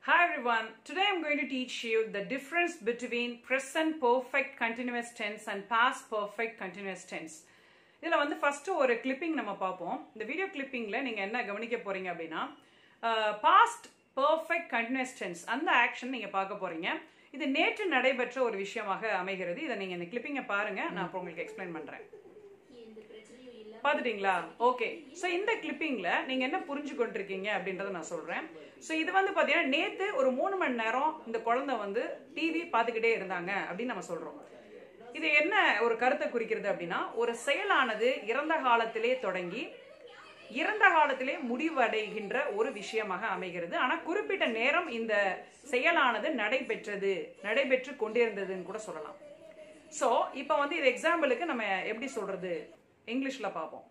Hi everyone. Today I'm going to teach you the difference between present perfect continuous tense and past perfect continuous tense. இதில் வந்து first ஒரு clipping நம்ம பார்ப்போம் இந்த video கிளிப்பிங்கில் நீங்கள் என்ன கவனிக்க போறீங்க அப்படின்னா பாஸ்ட் பர்ஃபெக்ட் கண்டினியூஸ் டென்ஸ் அந்த ஆக்ஷன் நீங்கள் பார்க்க போறீங்க இது நேற்று நடைபெற்ற ஒரு விஷயமாக அமைகிறது இதை நீங்கள் இந்த கிளிப்பிங்கை பாருங்க நான் அப்புறம் உங்களுக்கு எக்ஸ்பிளைன் பண்ணுறேன் பார்த்துட்டீங்களா ஓகே ஸோ இந்த கிளிப்பிங்ல நீங்க என்ன புரிஞ்சு கொண்டிருக்கீங்க அப்படின்றத நான் சொல்றேன் ஸோ இது வந்து பாத்தீங்கன்னா நேத்து ஒரு மூணு மணி நேரம் இந்த குழந்தை வந்து டிவி பார்த்துக்கிட்டே இருந்தாங்க அப்படின்னு நம்ம சொல்றோம் இது என்ன ஒரு கருத்தை குறிக்கிறது அப்படின்னா ஒரு செயலானது இறந்த காலத்திலே தொடங்கி இறந்த காலத்திலே முடிவடைகின்ற ஒரு விஷயமாக அமைகிறது ஆனா குறிப்பிட்ட நேரம் இந்த செயலானது நடைபெற்றது நடைபெற்று கொண்டிருந்ததுன்னு கூட சொல்லலாம் ஸோ இப்போ வந்து இது எக்ஸாம்பிளுக்கு நம்ம எப்படி சொல்றது இங்கிலீஷ்ல பார்ப்போம்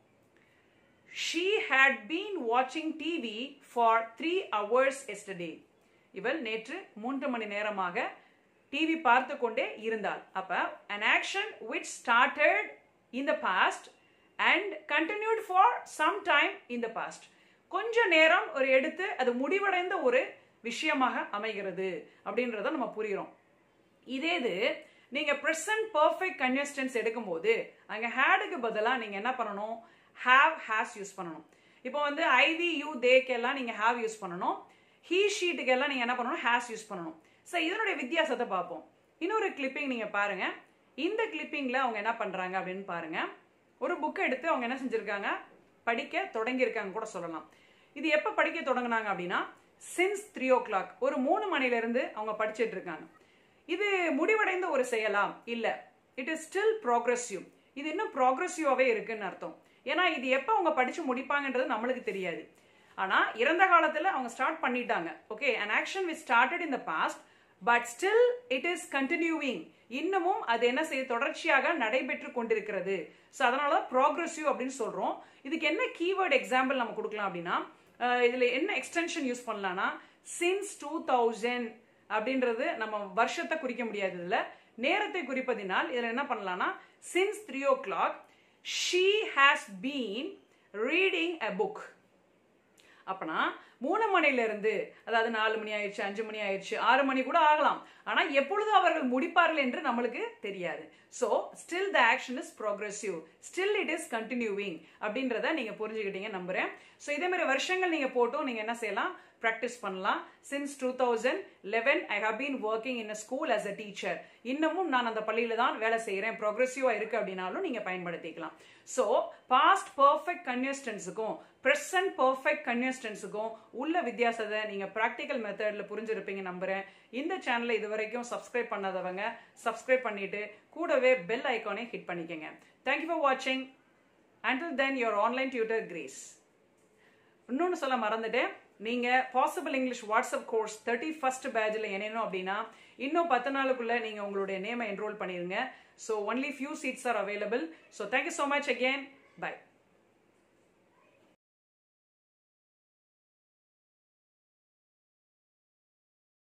ஷீ ஹேட் பீன் வாட்சிங் TV for three hours yesterday இவள் நேற்று மூன்று மணி நேரமாக டிவி பார்த்து கொண்டே இருந்தாள் அப்ப an action which started in the past and continued for some time in the past கொஞ்ச நேரம் ஒரு எடுத்து அது முடிவடைந்த ஒரு விஷயமாக அமைகிறது அப்படின்றத நம்ம புரிகிறோம் இதே இது நீங்க ப்ரெசன்ட் பர்ஃபெக்ட் கன்வெஸ்டன்ஸ் எடுக்கும்போது அங்க ஹேடுக்கு பதிலாக நீங்க என்ன பண்ணணும் ஹாவ் ஹேஸ் யூஸ் பண்ணணும் இப்போ வந்து ஐவி யூ தேக்கெல்லாம் நீங்க ஹாவ் யூஸ் பண்ணணும் ஹீ ஷீட்டுக்கு எல்லாம் நீங்க என்ன பண்ணணும் ஹேஸ் யூஸ் பண்ணணும் ஸோ இதனுடைய வித்தியாசத்தை பார்ப்போம் இன்னொரு கிளிப்பிங் நீங்க பாருங்க இந்த கிளிப்பிங்ல அவங்க என்ன பண்றாங்க அப்படின்னு பாருங்க ஒரு புக்கை எடுத்து அவங்க என்ன செஞ்சிருக்காங்க படிக்க தொடங்கியிருக்காங்க கூட சொல்லலாம் இது எப்போ படிக்க தொடங்கினாங்க அப்படின்னா சின்ஸ் த்ரீ ஓ கிளாக் ஒரு மூணு மணில இருந்து அவங்க படிச்சிட்டு இருக்காங்க இது முடிவடைந்த ஒரு செயலா இல்ல இட் இஸ் ஸ்டில் ப்ராக்ரஸிவ் இது இன்னும் ப்ராக்ரஸிவாவே இருக்குன்னு அர்த்தம் ஏன்னா இது எப்போ அவங்க படிச்சு முடிப்பாங்கன்றது நம்மளுக்கு தெரியாது ஆனா இறந்த காலத்துல அவங்க ஸ்டார்ட் பண்ணிட்டாங்க okay an action we started in the past but still it is continuing இன்னமும் அது என்ன செய்ய தொடர்ச்சியாக நடைபெற்று கொண்டிருக்கிறது ஸோ அதனால ப்ராக்ரஸிவ் அப்படின்னு சொல்றோம் இதுக்கு என்ன கீவேர்ட் எக்ஸாம்பிள் நம்ம கொடுக்கலாம் அப்படின்னா இதுல என்ன எக்ஸ்டென்ஷன் யூஸ் பண்ணலாம்னா சின்ஸ் டூ தௌசண்ட் அப்படின்றது நம்ம வருஷத்தை குறிக்க முடியாது இதுல நேரத்தை குறிப்பதினால் இதுல என்ன பண்ணலாம்னா since three o'clock she has been reading a book அப்பனா மூணு மணில இருந்து அதாவது நாலு மணி ஆயிடுச்சு அஞ்சு மணி ஆயிடுச்சு ஆறு மணி கூட ஆகலாம் ஆனா எப்பொழுது அவர்கள் முடிப்பார்கள் என்று நம்மளுக்கு தெரியாது so still the action is progressive still it is continuing அப்படின்றத நீங்க புரிஞ்சுக்கிட்டீங்க நம்புறேன் ஸோ இதே மாதிரி வருஷங்கள் நீங்க போட்டும் நீங்க என்ன செய்யலாம் ப்ராக்டிஸ் பண்ணலாம் since two thousand eleven I have been working in school as a teacher இன்னமும் நான் அந்த பள்ளியில தான் வேலை செய்யறேன் ப்ரோக்ரஸிவா இருக்கு அப்படின்னாலும் நீங்க பயன்படுத்திக்கலாம் ஸோ பாஸ்ட் பர்ஃபெக்ட் கன்யூஸ்டன்ஸுக்கும் ப்ரெசன்ட் பர்ஃபெக்ட் கன்யூஸ்டன்ஸுக்கும் உள்ள வித்தியாசத்தை நீங்க ப்ராக்டிக்கல் மெத்தட்ல புரிஞ்சிருப்பீங்க நம்புறேன் இந்த சேனலை இது வரைக்கும் சப்ஸ்கிரைப் பண்ணாதவங்க சப்ஸ்கிரைப் பண்ணிட்டு கூடவே பெல் ஐக்கானை ஹிட் பண்ணிக்கங்க தேங்க்யூ ஃபார் வாட்சிங் until then your online tutor Grace இன்னொன்று சொல்ல மறந்துட்டேன் நீங்க possible English WhatsApp course thirty first பேட்சில் இணையணும் அப்படின்னா இன்னும் பத்து நாளுக்குள்ள நீங்க உங்களுடைய நேமை என்ரோல் பண்ணிருங்க so only few seats are available so thank you so much again by